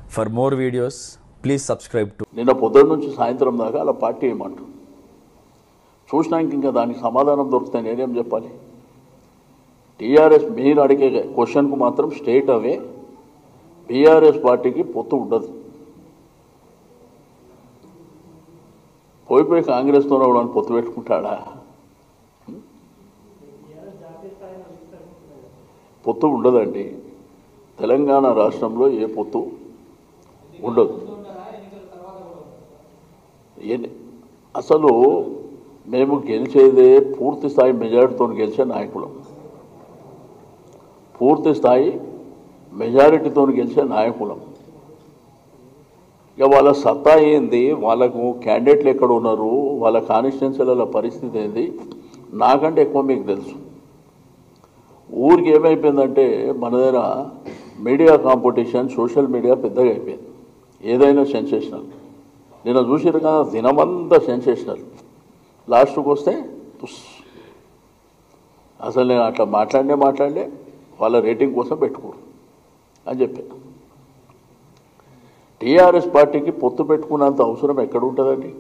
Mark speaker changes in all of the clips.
Speaker 1: For more videos, please subscribe to
Speaker 2: నిన్న పొద్దున్న నుంచి సాయంత్రం దాకా అలా పార్టీ ఏమంటారు చూసినాక ఇంకా దానికి సమాధానం దొరికితే నేనేం చెప్పాలి టీఆర్ఎస్ మీరు అడిగే క్వశ్చన్కు మాత్రం స్టేట్ అవే బీఆర్ఎస్ పార్టీకి పొత్తు ఉండదు పోయి పోయి కాంగ్రెస్తో కూడా పొత్తు పెట్టుకుంటాడా పొత్తు ఉండదండి తెలంగాణ రాష్ట్రంలో ఏ పొత్తు ఉండదు ఎన్ని- అసలు మేము గెలిచేదే పూర్తి స్థాయి మెజారిటీతో గెలిచే నాయకులం పూర్తి స్థాయి మెజారిటీతో గెలిచే నాయకులం ఇక వాళ్ళ సత్తా ఏంది వాళ్ళకు క్యాండిడేట్లు ఎక్కడ ఉన్నారు వాళ్ళ కాన్స్టిట్యున్సీల పరిస్థితి ఏంది నాకంటే ఎక్కువ మీకు తెలుసు ఊరికి ఏమైపోయిందంటే మన దగ్గర మీడియా కాంపిటీషన్ సోషల్ మీడియా పెద్దగా అయిపోయింది ఏదైనా సెన్సేషనల్ నిన్న చూసారు కదా దినమంతా సెన్సేషనల్ లాస్ట్కి వస్తే తుస్ అసలు నేను అట్లా మాట్లాడినే మాట్లాడలే వాళ్ళ రేటింగ్ కోసం పెట్టుకోరు అని చెప్పాను టీఆర్ఎస్ పార్టీకి పొత్తు పెట్టుకున్నంత అవసరం ఎక్కడ ఉంటుందండి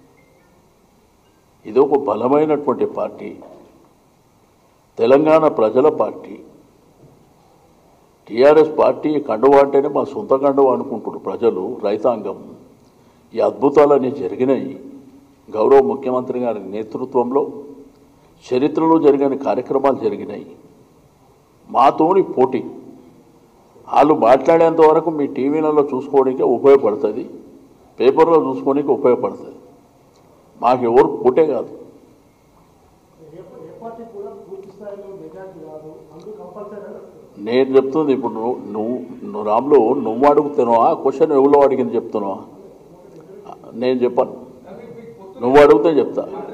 Speaker 2: ఇది ఒక బలమైనటువంటి పార్టీ తెలంగాణ ప్రజల పార్టీ టీఆర్ఎస్ పార్టీ కండువా అంటేనే మా సొంత కండువా అనుకుంటున్నారు ప్రజలు రైతాంగం ఈ అద్భుతాలన్నీ జరిగినాయి గౌరవ ముఖ్యమంత్రి గారి నేతృత్వంలో చరిత్రలో జరిగిన కార్యక్రమాలు జరిగినాయి మాతోని పోటీ వాళ్ళు మాట్లాడేంత వరకు మీ టీవీలలో చూసుకోవడానికి ఉపయోగపడుతుంది పేపర్లో చూసుకోవడానికి ఉపయోగపడుతుంది మాకు ఎవరు పోటే కాదు
Speaker 3: ఏ ఏ పార్టీ కూడా పూర్తి స్థాయిలో మెజార్టీ రాదు అందుకు కంపల్సరీ అని
Speaker 2: నేను చెప్తుంది ఇప్పుడు నువ్వు నువ్వు నువ్వు రాములు నువ్వు అడుగుతున్నావా క్వశ్చన్ ఎవరో అడిగింది చెప్తున్నావా నేను చెప్పాను నువ్వు అడిగితే చెప్తా